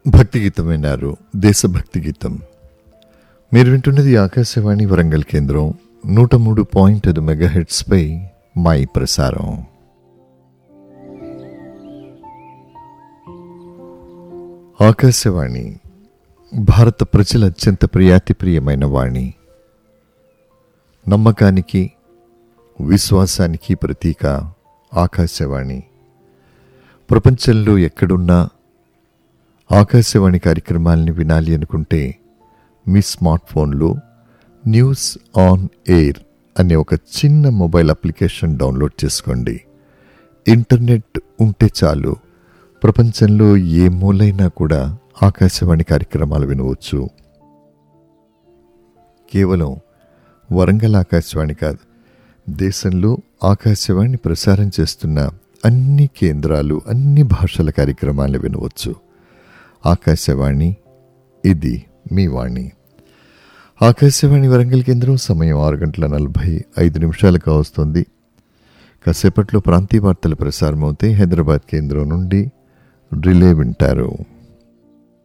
భక్తి గీతం విన్నారు దేశభక్తి గీతం మీరు వింటున్నది ఆకాశవాణి వరంగల్ కేంద్రం నూట మూడు పాయింట్ ఐదు మెగాహెట్స్పై మై ప్రసారం ఆకాశవాణి భారత ప్రజల అత్యంత ప్రియాతి ప్రియమైన వాణి నమ్మకానికి విశ్వాసానికి ప్రతీక ఆకాశవాణి ప్రపంచంలో ఎక్కడున్నా ఆకాశవాణి కార్యక్రమాల్ని వినాలి అనుకుంటే మీ స్మార్ట్ ఫోన్లో న్యూస్ ఆన్ ఎయిర్ అనే ఒక చిన్న మొబైల్ అప్లికేషన్ డౌన్లోడ్ చేసుకోండి ఇంటర్నెట్ ఉంటే చాలు ప్రపంచంలో ఏ మూలైనా కూడా ఆకాశవాణి కార్యక్రమాలు వినవచ్చు కేవలం వరంగల్ ఆకాశవాణి కాదు దేశంలో ఆకాశవాణి ప్రసారం చేస్తున్న అన్ని కేంద్రాలు అన్ని భాషల కార్యక్రమాలు వినవచ్చు ఆకాశవాణి ఇది మీ వాణి ఆకాశవాణి వరంగల్ కేంద్రం సమయం ఆరు గంటల నలభై ఐదు నిమిషాలకు వస్తుంది కాసేపట్లో ప్రాంతీయ వార్తలు ప్రసారం అవుతాయి హైదరాబాద్ కేంద్రం నుండి రిలే వింటారు